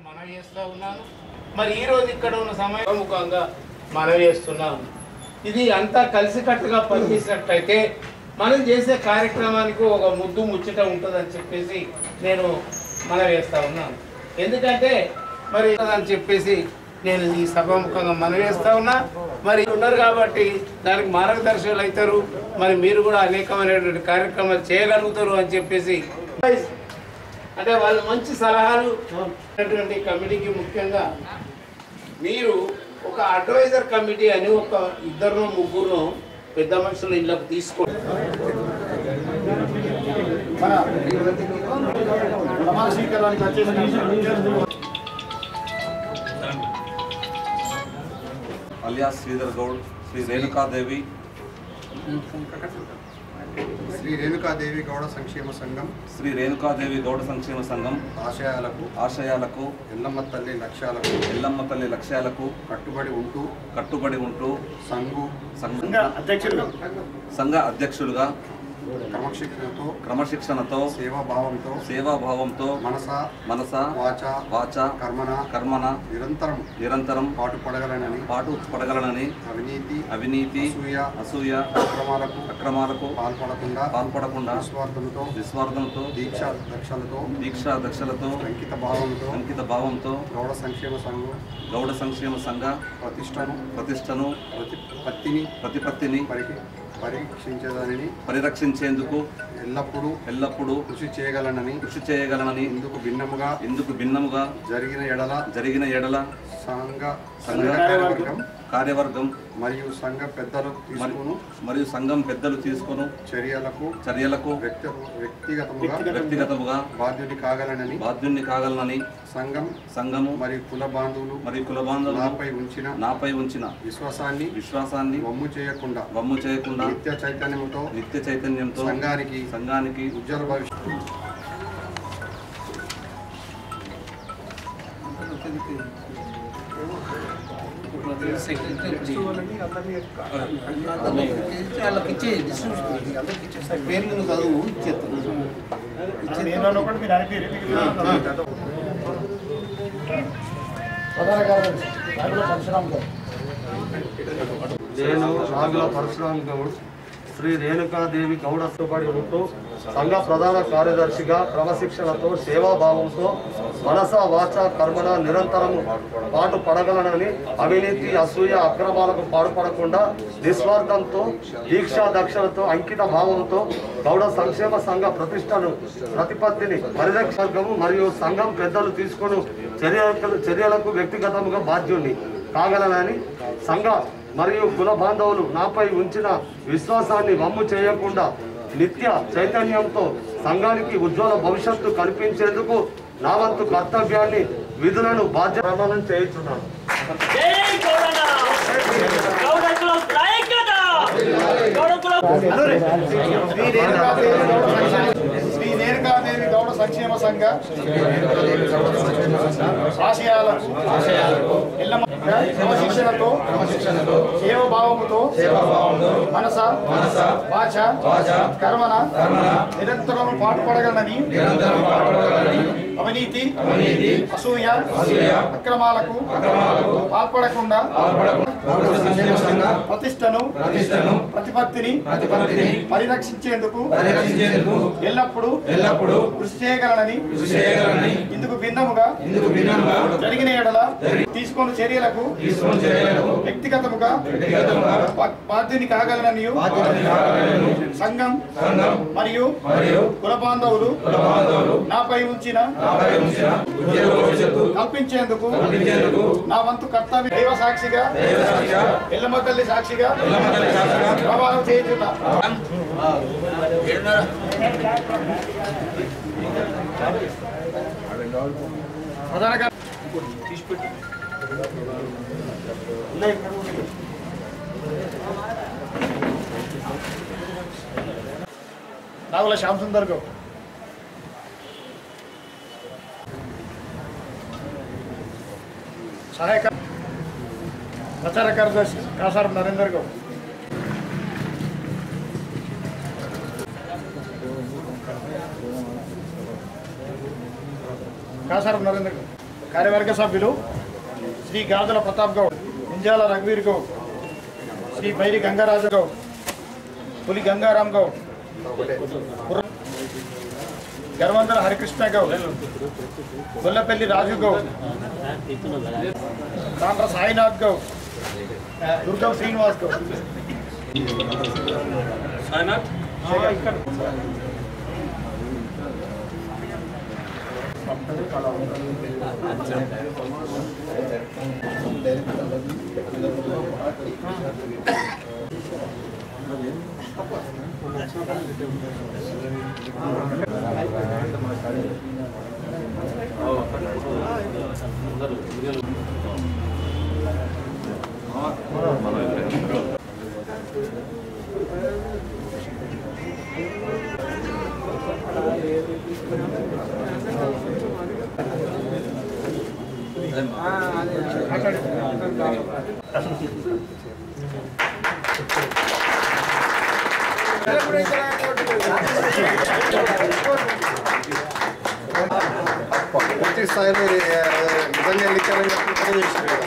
మనవి చేస్తూ ఉన్నాను మరి ఈ రోజు ఇక్కడ ఉన్న సమయం ముఖంగా మనవి చేస్తున్నాను ఇది అంతా కలిసికట్టుగా పనిచేసినట్లయితే మనం చేసే కార్యక్రమానికి ఒక ముద్దు ముచ్చట ఉంటుందని చెప్పేసి నేను మనవి చేస్తా ఉన్నాను ఎందుకంటే మరి అని చెప్పేసి నేను ఈ సభాముఖంగా మనవి చేస్తా ఉన్నా మరి ఉన్నారు కాబట్టి దానికి మార్గదర్శకులు అవుతారు మరి మీరు కూడా అనేకమైనటువంటి కార్యక్రమాలు చేయగలుగుతారు అని చెప్పేసి అంటే వాళ్ళు మంచి సలహాలు ఉన్నటువంటి కమిటీకి ముఖ్యంగా మీరు ఒక అడ్వైజర్ కమిటీ అని ఒక ఇద్దరు ముగ్గురు పెద్ద మనుషులు ఇళ్ళకు తీసుకోండి మన ప్రమాణ స్వీకారానికి వచ్చేసిన అలియాస్ శ్రీధర్ గౌడ్ శ్రీ రేణుకాదేవి శ్రీ రేణుకాదేవి గౌడ సంక్షేమ సంఘం శ్రీ రేణుకాదేవి గౌడ సంక్షేమ సంఘం ఆశయాలకు ఆశయాలకు ఎల్లమ్మ తల్లి లక్ష్యాలకు ఎల్లమ్మ తల్లి లక్ష్యాలకు కట్టుబడి ఉంటూ కట్టుబడి ఉంటూ సంఘు సంఘ అధ్యక్షుడు సంఘ అధ్యక్షులుగా క్రమశిక్షణతో క్రమశిక్షణతో సేవాభావంతో సేవాభావంతో మనస మనస వాచ వాచ కర్మన కర్మన నిరంతరం నిరంతరం పాటు పడగలనని పాటు పడగలనని అవినీతి అవినీతి అసూయ అసూయ అక్రమాలకు అక్రమాలకు పాల్పడకుండా పాల్పడకుండా నిస్వార్థంతో నిస్వార్థంతో దీక్షా దక్షలతో దీక్షా దక్షలతో అంకిత భావంతో అంకిత భావంతో గౌడ సంక్షేమ సంఘం గౌడ సంక్షేమ సంఘ ప్రతిష్టను ప్రతిష్టను ప్రతిపత్తిని ప్రతిపత్తిని పరికి పరీక్షించేదానిని పరిరక్షించేందుకు ఎల్లప్పుడూ ఎల్లప్పుడూ కృషి చేయగలనని కృషి చేయగలనని ఇందుకు భిన్నముగా ఇందుకు భిన్నముగా జరిగిన ఎడల జరిగిన ఎడల సంఘ సంఘ సంఘ కార్యవర్గం కార్యవర్గం మరియు సంఘ పెద్దలు తీసుకును మరియు సంఘం పెద్దలు తీసుకును చర్యలకు చర్యలకు వ్యక్తి వ్యక్తిగతముగా వ్యక్తిగతముగా బాధ్యుడి కాగలనని బాధ్యుణ్ణి కాగలనని సంఘం సంఘము మరియు కుల బాంధవులు మరియు కుల బాంధవులు నాపై ఉంచిన నాపై ఉంచిన విశ్వాసాన్ని విశ్వాసాన్ని వమ్ము చేయకుండా వమ్ము చేయకుండా నిత్య చైతన్యముతో నిత్య చైతన్యంతో సంఘానికి సంఘానికి ఉజ్వల భవిష్యత్తు పేర్లు చదువు ఇచ్చేస్తాను ప్రధాన కార్యదర్శి రాగుల పరశురామ్ గారు నేను రాగుల పరశురామ్ గౌడ్ శ్రీ రేణుకాదేవి గౌడస్తుబడి ఉంటూ సంఘ ప్రధాన కార్యదర్శిగా క్రమశిక్షణతో సేవాభావంతో మనస వాచ కర్మన నిరంతరం పాటు పడగలనని అవినీతి అసూయ అక్రమాలకు పాటుపడకుండా నిస్వార్థంతో దీక్షా దక్షలతో అంకిత భావంతో గౌడ సంక్షేమ సంఘ ప్రతిష్టను ప్రతిపత్తిని పరిరక్షకము మరియు సంఘం పెద్దలు తీసుకుని చర్యలకు చర్యలకు వ్యక్తిగతముగా బాధ్యుణ్ణి కాగలనని సంఘ మరియు కుల బాంధవులు నాపై ఉంచిన విశ్వాసాన్ని వమ్ము చేయకుండా నిత్య చైతన్యంతో సంఘానికి ఉజ్వల భవిష్యత్తు కల్పించేందుకు నా వంతు కర్తవ్యాన్ని విధులను బాధ్యత ప్రమాణం చేయించున్నాను శ్రీ రేణుకాదేవి గౌడ సంక్షేమ శ్రీ రేణుకాదేవి గౌడ సంక్షేమ సంఘ ఆశయాలకు ఎల్లమ్మ క్రమశిక్షణతో సేవభావముతో మనస వాచ కర్మన నిరంతరం పాటుపడగలనని అవినీతి అసూయ అక్రమాలకు పాల్పడకుండా ప్రతిష్టను ప్రతిపత్తిని పరిరక్షించేందుకు ఎల్లప్పుడూ ఎల్లప్పుడూ కృషి చేయగలనని ఇందుకు భిన్నముగా జరిగిన ఎడల తీసుకున్న చర్యలకు వ్యక్తిగతముగా బా- బాధ్యుని కాగలనని సంఘం మరియు కుల బాంధవులు నాపై ఉంచిన కల్పించేందుకు నా వంతు కర్తవ్య దైవ సాక్షిగా ఎల్లమ్మ తల్లి సాక్షిగా ప్రమాణం చేయుచున్నా ప్రధాన కా- నాగుల శ్యామ్ సుందర్ గౌడ్ సహాయక ప్రచార కార్యదర్శి కాసారం నరేందర్ గౌడ్ కాసారం నరేందర్ గౌడ్ కార్యవర్గ సభ్యులు శ్రీ గాజుల ప్రతాప్ గౌడ్ ఇంజాల రఘువీర్ గౌడ్ శ్రీ బైరి గంగారాజు గౌడ్ పులి గంగారాం గౌడ్ పుర్ర- గర్వంతర హరికృష్ణ గౌడ్ గొల్లపల్లి రాజు గౌడ్ తాండ్ర సాయినాథ్ గౌడ్ దుర్గం శ్రీనివాస్ గౌడ్ పూర్తి స్థాయిలో ఇది, ఆ, నిజంగా ఎన్నికలని చెప్పి పని చేసింది కదా.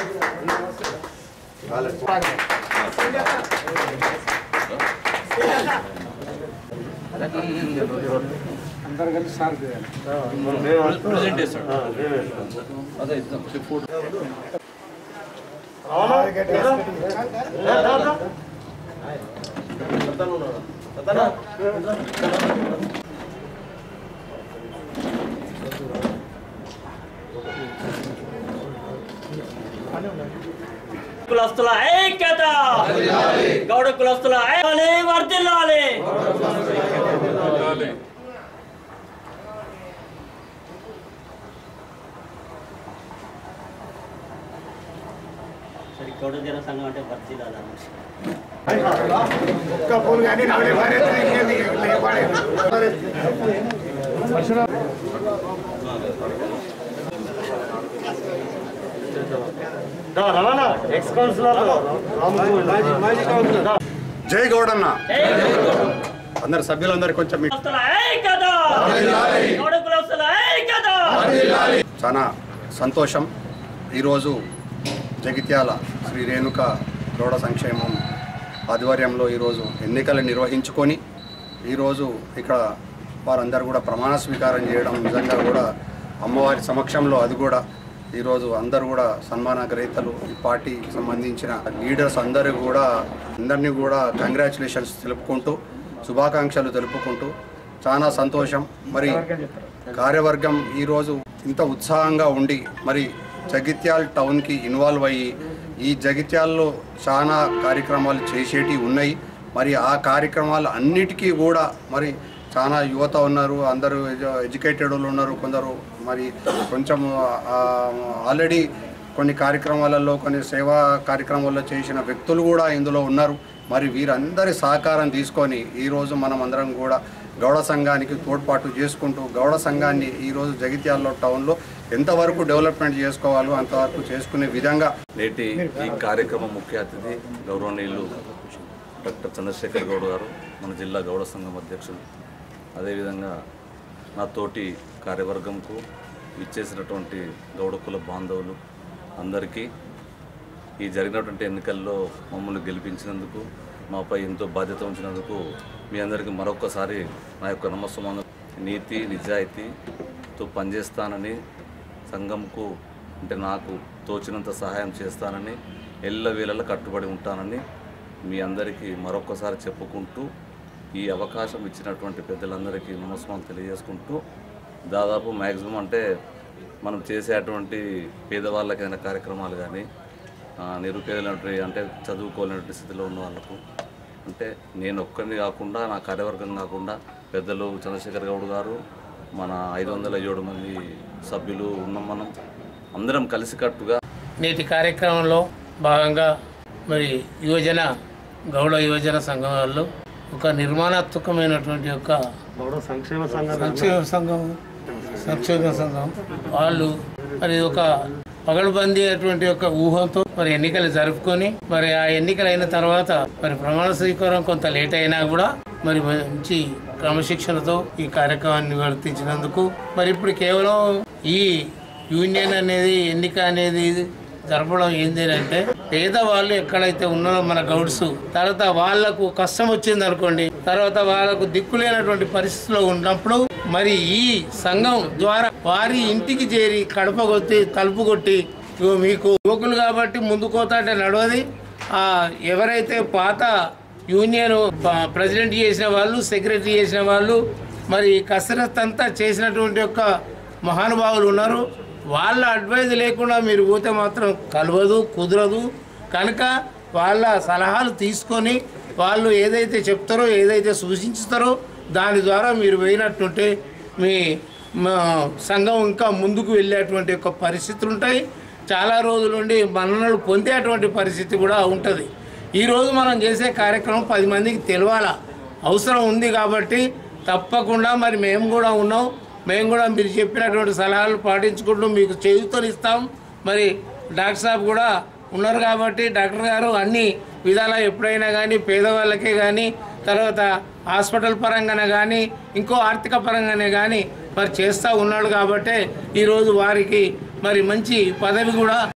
కులస్తుల ఐక్యత గౌడ కులస్తుల ఐక్యాలి వర్ధిల్లాలి సరే గౌడ జన సంఘం అంటే వర్ధిల్లాలి ఒక్క పూలు కానీ నవలే పారేది, ఇంకేంది? లే పారేది. ఎక్స్ కౌన్సిలర్ జై గౌడన్న అందరు సభ్యులందరూ కొంచెం మీ- కులస్తుల ఐక్యత గౌడ కులస్తుల ఐక్యత చాలా సంతోషం ఈరోజు జగిత్యాల శ్రీ రేణుక గౌడ సంక్షేమం ఆధ్వర్యంలో ఈరోజు ఎన్నికలు నిర్వహించుకొని ఈరోజు ఇక్కడ వారందరూ కూడా ప్రమాణ స్వీకారం చేయడం నిజంగా కూడా అమ్మవారి సమక్షంలో అది కూడా ఈరోజు అందరూ కూడా సన్మాన గ్రహీతలు ఈ పార్టీకి సంబంధించిన లీడర్స్ అందరూ కూడా అందరినీ కూడా కంగ్రాచులేషన్స్ తెలుపుకుంటూ శుభాకాంక్షలు తెలుపుకుంటూ చాలా సంతోషం మరి కార్యవర్గం ఈరోజు ఇంత ఉత్సాహంగా ఉండి మరి జగిత్యాల్ టౌన్కి ఇన్వాల్వ్ అయ్యి ఈ జగిత్యాల్లో చాలా కార్యక్రమాలు చేసేటివి ఉన్నాయి మరి ఆ కార్యక్రమాలు అన్నిటికీ కూడా మరి చాలా యువత ఉన్నారు అందరూ ఎడ్యు- ఎడ్యుకేటెడ్ వాళ్ళు ఉన్నారు కొందరు మరి కొంచెం ఆల్రెడీ కొన్ని కార్యక్రమాలలో కొన్ని సేవా కార్యక్రమాల్లో చేసిన వ్యక్తులు కూడా ఇందులో ఉన్నారు మరి వీరందరి సహకారం తీసుకొని ఈరోజు మనం అందరం కూడా గౌడ సంఘానికి తోడ్పాటు చేసుకుంటూ గౌడ సంఘాన్ని ఈరోజు జగిత్యాలలో టౌన్లో ఎంతవరకు డెవలప్మెంట్ చేసుకోవాలో అంతవరకు చేసుకునే విధంగా నేటి ఈ కార్యక్రమం ముఖ్య అతిథి గౌరవనీయులు డాక్టర్ చంద్రశేఖర్ గౌడ్ గారు మన జిల్లా గౌడ సంఘం అధ్యక్షులు అదేవిధంగా నా తోటి కార్యవర్గంకు ఇచ్చేసినటువంటి గౌడ కుల బాంధవులు అందరికీ ఈ జరిగినటువంటి ఎన్నికల్లో మమ్మల్ని గెలిపించినందుకు మాపై ఎంతో బాధ్యత ఉంచినందుకు మీ అందరికీ మరొకసారి నా యొక్క నమస్సమాన నీతి నిజాయితీతో పనిచేస్తానని సంఘంకు అంటే నాకు తోచినంత సహాయం చేస్తానని ఎల్లవేళలా కట్టుబడి ఉంటానని మీ అందరికీ మరొకసారి చెప్పుకుంటూ ఈ అవకాశం ఇచ్చినటువంటి పెద్దలందరికీ నమస్కారం తెలియజేసుకుంటూ దాదాపు మ్యాక్సిమం అంటే మనం చేసేటువంటి పేదవాళ్ళకైన కార్యక్రమాలు కానీ నిరుపేదలైనటువంటి అంటే చదువుకోలేనటువంటి స్థితిలో ఉన్న వాళ్ళకు అంటే నేను ఒక్కరిని కాకుండా నా కార్యవర్గం కాకుండా పెద్దలు చంద్రశేఖర్ గౌడ్ గారు మన ఐదు వందల ఏడు మంది సభ్యులు ఉన్నాం మనం అందరం కలిసికట్టుగా నేటి కార్యక్రమంలో భాగంగా మరి యువజన గౌడ యువజన సంఘం వాళ్ళు ఒక నిర్మాణాత్మకమైనటువంటి యొక్క గౌడ సంక్షేమ సంఘం సంక్షేమ సంఘం సంక్షేమ సంఘం వాళ్ళు మరి ఒక పగడుబందీ అటువంటి యొక్క ఊహంతో మరి ఎన్నికలు జరుపుకొని మరి ఆ ఎన్నికలు అయిన తర్వాత మరి ప్రమాణ స్వీకారం కొంత లేట్ అయినా కూడా మరి మంచి క్రమశిక్షణతో ఈ కార్యక్రమాన్ని నిర్వర్తించినందుకు మరి ఇప్పుడు కేవలం ఈ యూనియన్ అనేది ఎన్నిక అనేది జరపడం ఏంది అంటే పేదవాళ్ళు ఎక్కడైతే ఉన్నారో మన గౌడ్స్ తర్వాత వాళ్ళకు కష్టం వచ్చింది అనుకోండి తర్వాత వాళ్ళకు దిక్కులేనటువంటి పరిస్థితిలో ఉన్నప్పుడు మరి ఈ సంఘం ద్వారా వారి ఇంటికి చేరి కడప కొట్టి తలుపు కొట్టి ఇగో మీకు యువకులు కాబట్టి ముందుకోతాంటే నడవది ఆ ఎవరైతే పాత యూనియన్ ప- ప్రెసిడెంట్ చేసిన వాళ్ళు సెక్రటరీ చేసిన వాళ్ళు మరి కసరత్ అంతా చేసినటువంటి యొక్క మహానుభావులు ఉన్నారు వాళ్ళ అడ్వైజ్ లేకుండా మీరు పోతే మాత్రం కలవదు కుదరదు కనుక వాళ్ళ సలహాలు తీసుకొని వాళ్ళు ఏదైతే చెప్తారో ఏదైతే సూచించుతారో దాని ద్వారా మీరు పోయినట్టుంటే మీ మా సంఘం ఇంకా ముందుకు వెళ్ళేటువంటి యొక్క పరిస్థితులు ఉంటాయి చాలా రోజుల నుండి మన్ననలు పొందేటువంటి పరిస్థితి కూడా ఉంటుంది ఈరోజు మనం చేసే కార్యక్రమం పది మందికి తెలవాలా అవసరం ఉంది కాబట్టి తప్పకుండా మరి మేము కూడా ఉన్నాం మేము కూడా మీరు చెప్పినటువంటి సలహాలు పాటించుకుంటూ మీకు చేయుతనిస్తాం మరి డాక్టర్ సాబ్ కూడా ఉన్నారు కాబట్టి డాక్టర్ గారు అన్ని విధాల ఎప్పుడైనా కానీ పేదవాళ్ళకే కానీ తర్వాత హాస్పిటల్ పరంగానే కానీ ఇంకో ఆర్థిక పరంగానే కానీ మరి చేస్తూ ఉన్నాడు కాబట్టి ఈరోజు వారికి మరి మంచి పదవి కూడా